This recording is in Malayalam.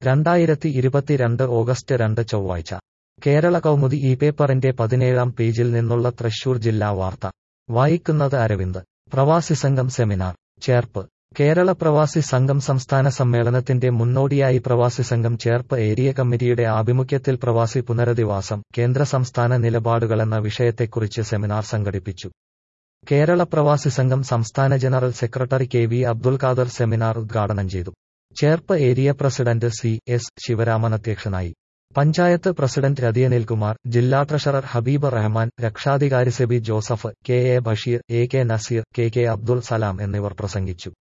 രണ്ടായിരത്തി ഇരുപത്തിരണ്ട് ഓഗസ്റ്റ് രണ്ട് ചൊവ്വാഴ്ച കേരള കൗമുദി ഈ പേപ്പറിന്റെ പതിനേഴാം പേജിൽ നിന്നുള്ള തൃശൂർ ജില്ലാ വാർത്ത വായിക്കുന്നത് അരവിന്ദ് പ്രവാസി സംഘം സെമിനാർ ചേർപ്പ് കേരള പ്രവാസി സംഘം സംസ്ഥാന സമ്മേളനത്തിന്റെ മുന്നോടിയായി പ്രവാസി സംഘം ചേർപ്പ് ഏരിയ കമ്മിറ്റിയുടെ ആഭിമുഖ്യത്തിൽ പ്രവാസി പുനരധിവാസം കേന്ദ്ര സംസ്ഥാന നിലപാടുകളെന്ന വിഷയത്തെക്കുറിച്ച് സെമിനാർ സംഘടിപ്പിച്ചു കേരള പ്രവാസി സംഘം സംസ്ഥാന general secretary K V Abdul Khader seminar ഉദ്ഘാടനം ചെയ്തു Cherpu area president C S Sivaraman അധ്യക്ഷനായി പഞ്ചായത്ത് പ്രസിഡന്റ് രതിയനിൽകുമാർ ജില്ലാ ട്രഷറർ ഹബീബ് റഹ്മാൻ രക്ഷാധികാരി Seby Joseph K A Basheer A K Nazeer K K Abdul Salam എന്നിവർ പ്രസംഗിച്ചു